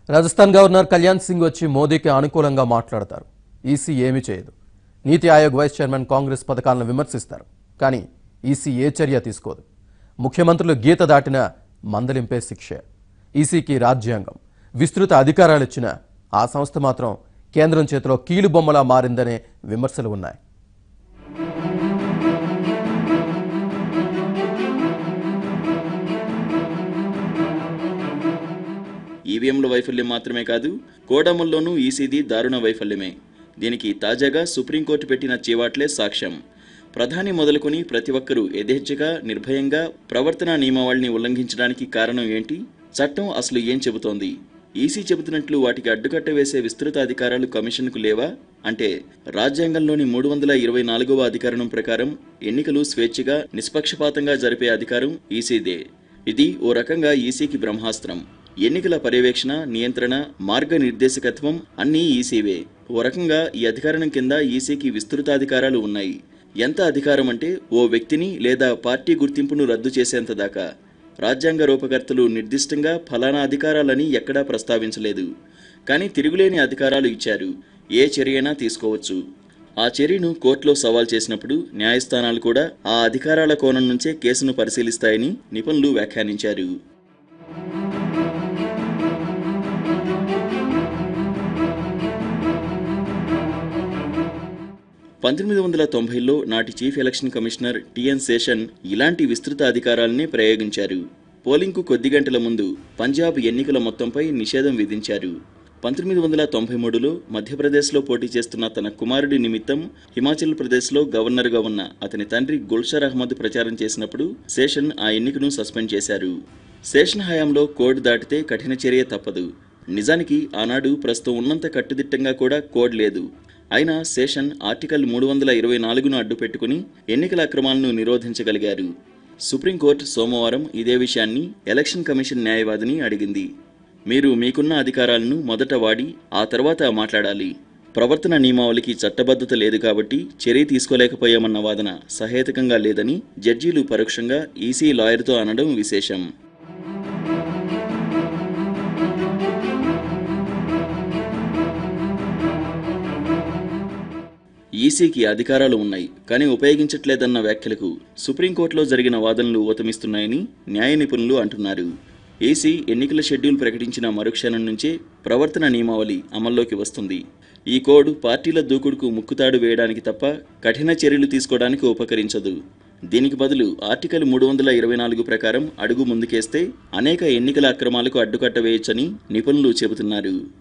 Rajasthan governor Kalyan Singh వచ్చి మోదీకి అనుకూలంగా మాట్లాడతారు ఈసీ ఏమీ చేయదు నీతి ఆయోగ్ వైస్ చైర్మన్ కాంగ్రెస్ పథకాలను విమర్శిస్తారు కానీ ఈసీ ఏ చర్య తీసుకోదు ముఖ్యమంత్రులు గీత దాటిన మందలింపే శిక్ష ఈసీకి రాజ్యాంగం విస్తృత అధికారాలిచ్చిన ఆ సంస్థ మాత్రం కేంద్రం చేతిలో కీలుబొమ్మలా మారిందనే విమర్శలు ఉన్నాయి ఈవీఎంల వైఫల్యం మాత్రమే కాదు కోడమల్లోనూ ఈసీది దారుణ వైఫల్యమే దీనికి తాజాగా సుప్రీంకోర్టు పెట్టిన చీవాట్లే సాక్ష్యం ప్రధాని మొదలుకొని ప్రతి ఒక్కరూ యథేచ్ఛగా నిర్భయంగా ప్రవర్తనా నియమావళిని ఉల్లంఘించడానికి కారణం ఏంటి చట్టం అసలు ఏం చెబుతోంది ఈసీ చెబుతున్నట్లు వాటికి అడ్డుకట్ట వేసే విస్తృత అధికారాలు కమిషన్కు లేవా అంటే రాజ్యాంగంలోని మూడు వందల ఇరవై నాలుగవ అధికరణం ప్రకారం ఎన్నికలు స్వేచ్ఛగా నిష్పక్షపాతంగా జరిపే అధికారం ఈసీదే ఇది ఓ రకంగా ఈసీకి బ్రహ్మాస్త్రం ఎన్నికల పర్యవేక్షణ నియంత్రణ మార్గనిర్దేశకత్వం అన్నీ ఈసీవే ఓ రకంగా ఈ అధికారం కింద ఈసీకి విస్తృతాధికారాలు ఉన్నాయి ఎంత అధికారం అంటే ఓ వ్యక్తిని లేదా పార్టీ గుర్తింపును రద్దు చేసేంత దాకా రాజ్యాంగ రూపకర్తలు నిర్దిష్టంగా ఫలానా అధికారాలని ఎక్కడా ప్రస్తావించలేదు కానీ తిరుగులేని అధికారాలు ఇచ్చారు ఏ చర్యైనా తీసుకోవచ్చు ఆ చర్యను కోర్టులో సవాల్ చేసినప్పుడు న్యాయస్థానాలు కూడా ఆ అధికారాల కోణం నుంచే కేసును పరిశీలిస్తాయని నిపుణులు వ్యాఖ్యానించారు పంతొమ్మిది వందల తొంభైలో నాటి chief election commissioner T N Seshan ఇలాంటి విస్తృత అధికారాలనే ప్రయోగించారు పోలింగ్కు కొద్ది గంటల ముందు పంజాబ్ ఎన్నికల మొత్తంపై నిషేధం విధించారు పంతొమ్మిది వందల తొంభై మూడులో మధ్యప్రదేశ్లో పోటీ చేస్తున్న తన కుమారుడి నిమిత్తం హిమాచల్ ప్రదేశ్లో గవర్నర్గా ఉన్న అతని తండ్రి గుల్షర్ అహ్మద్ ప్రచారం చేసినప్పుడు శేషన్ ఆ ఎన్నికను సస్పెండ్ చేశారు శేషన్ హయాంలో కోడ్ దాటితే కఠిన చర్య తప్పదు నిజానికి ఆనాడు ప్రస్తుతం ఉన్నంత కట్టుదిట్టంగా కూడా కోడ్ లేదు అయినా శేషన్ ఆర్టికల్ మూడు వందల ఇరవై నాలుగును అడ్డు పెట్టుకుని ఎన్నికల అక్రమాలను నిరోధించగలిగారు సుప్రీంకోర్టు సోమవారం ఇదే విషయాన్ని ఎలక్షన్ కమిషన్ న్యాయవాదిని అడిగింది మీరు మీకున్న అధికారాలను మొదట వాడి ఆ తర్వాత మాట్లాడాలి ప్రవర్తన నియమావళికి చట్టబద్ధత లేదు కాబట్టి చర్య తీసుకోలేకపోయామన్న వాదన సహేతుకంగా లేదని జడ్జీలు పరోక్షంగా ఈసీ లాయర్తో అనడం విశేషం ఈసీకి అధికారాలు ఉన్నాయి కానీ ఉపయోగించట్లేదన్న వ్యాఖ్యలకు సుప్రీంకోర్టులో జరిగిన వాదనలు ఊతమిస్తున్నాయని న్యాయ నిపుణులు అంటున్నారు ఈసీ ఎన్నికల షెడ్యూల్ ప్రకటించిన మరుక్షణం నుంచే ప్రవర్తన నియమావళి అమల్లోకి వస్తుంది ఈ కోడ్ పార్టీల దూకుడుకు ముక్కుతాడు వేయడానికి తప్ప కఠిన చర్యలు తీసుకోవడానికి ఉపకరించదు దీనికి బదులు ఆర్టికల్ మూడు వందల ఇరవై నాలుగు ప్రకారం అడుగు ముందుకేస్తే అనేక ఎన్నికల అక్రమాలకు అడ్డుకట్ట వేయొచ్చని నిపుణులు చెబుతున్నారు